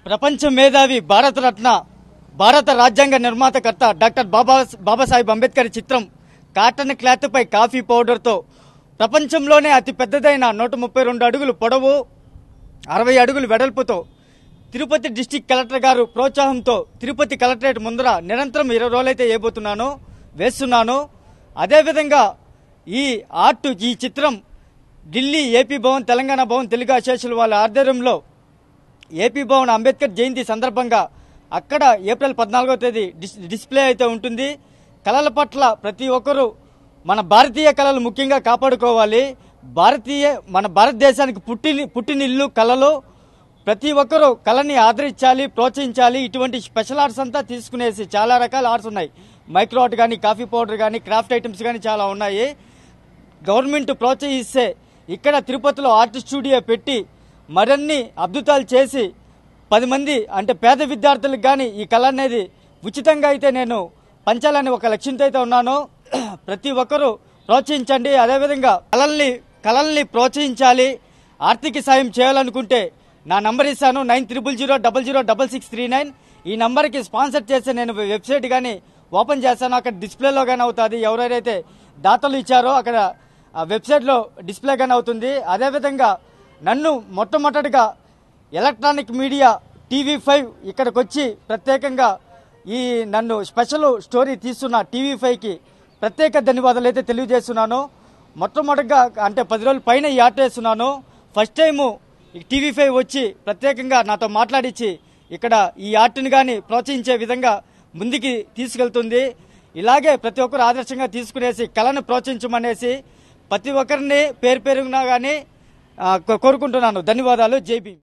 ప్రపంచ మేధావి భారతరత్న భారత రాజ్యాంగ నిర్మాతకర్త డాక్టర్ బాబా బాబాసాహెబ్ అంబేద్కర్ చిత్రం కాటన్ క్లాత్పై కాఫీ పౌడర్తో ప్రపంచంలోనే అతి పెద్దదైన నూట ముప్పై రెండు అడుగులు పొడవు అరవై అడుగులు వెడల్పుతో తిరుపతి డిస్టిక్ కలెక్టర్ గారు ప్రోత్సాహంతో తిరుపతి కలెక్టరేట్ ముందర నిరంతరం ఇరవై రోజులైతే వేయబోతున్నాను వేస్తున్నాను అదేవిధంగా ఈ ఆర్ట్ ఈ చిత్రం ఢిల్లీ ఏపీ భవన్ తెలంగాణ భవన్ తెలుగు అసోసియేషన్ వాళ్ళ ఆధ్వర్యంలో ఏపీ భవన్ అంబేద్కర్ జయంతి సందర్భంగా అక్కడ ఏప్రిల్ పద్నాలుగో తేదీ డిస్ డిస్ప్లే అయితే ఉంటుంది కళల పట్ల ప్రతి ఒక్కరూ మన భారతీయ కళలు ముఖ్యంగా కాపాడుకోవాలి భారతీయ మన భారతదేశానికి పుట్టిని పుట్టినిల్లు కళలు ప్రతి ఒక్కరూ కళని ఆదరించాలి ప్రోత్సహించాలి ఇటువంటి స్పెషల్ ఆర్ట్స్ అంతా తీసుకునేసి చాలా రకాల ఆర్ట్స్ ఉన్నాయి మైక్రో ఆర్ట్ కానీ కాఫీ పౌడర్ కానీ క్రాఫ్ట్ ఐటమ్స్ కానీ చాలా ఉన్నాయి గవర్నమెంట్ ప్రోత్సహిస్తే ఇక్కడ తిరుపతిలో ఆర్ట్ స్టూడియో పెట్టి మరిన్ని అద్భుతాలు చేసి పది మంది అంటే పేద విద్యార్థులకు కానీ ఈ కళ అనేది ఉచితంగా అయితే నేను పంచాలని ఒక లక్ష్యంతో అయితే ఉన్నాను ప్రతి ఒక్కరూ ప్రోత్సహించండి అదేవిధంగా కళల్ని కళల్ని ప్రోత్సహించాలి ఆర్థిక సాయం చేయాలనుకుంటే నా నంబర్ ఇస్తాను nine triple zero double zero double six three nine ఈ నంబర్కి స్పాన్సర్ చేస్తే నేను వెబ్సైట్ కానీ ఓపెన్ చేస్తాను అక్కడ డిస్ప్లేలో కానీ అవుతుంది ఎవరెవరైతే దాతలు ఇచ్చారో అక్కడ ఆ వెబ్సైట్లో డిస్ప్లే కానీ అవుతుంది అదేవిధంగా నన్ను మొట్టమొదటిగా ఎలక్ట్రానిక్ మీడియా టీవీ ఫైవ్ ఇక్కడికి వచ్చి ప్రత్యేకంగా ఈ నన్ను స్పెషల్ స్టోరీ తీస్తున్న టీవీ ఫైవ్కి ప్రత్యేక ధన్యవాదాలు అయితే తెలియజేస్తున్నాను మొట్టమొదటిగా అంటే పది రోజుల పైన ఈ ఆట వేస్తున్నాను ఫస్ట్ టైము ఈ టీవీ ఫైవ్ వచ్చి ప్రత్యేకంగా నాతో మాట్లాడించి ఇక్కడ ఈ ఆర్ట్ని కానీ ప్రోత్సహించే విధంగా ముందుకి తీసుకెళ్తుంది ఇలాగే ప్రతి ఒక్కరు ఆదర్శంగా తీసుకునేసి కళను ప్రోత్సహించమనేసి ప్రతి ఒక్కరిని పేరు పేరుగా కానీ ఆ, కో- కోరుకుంటున్నాను ధన్యవాదాలు జై భీమ్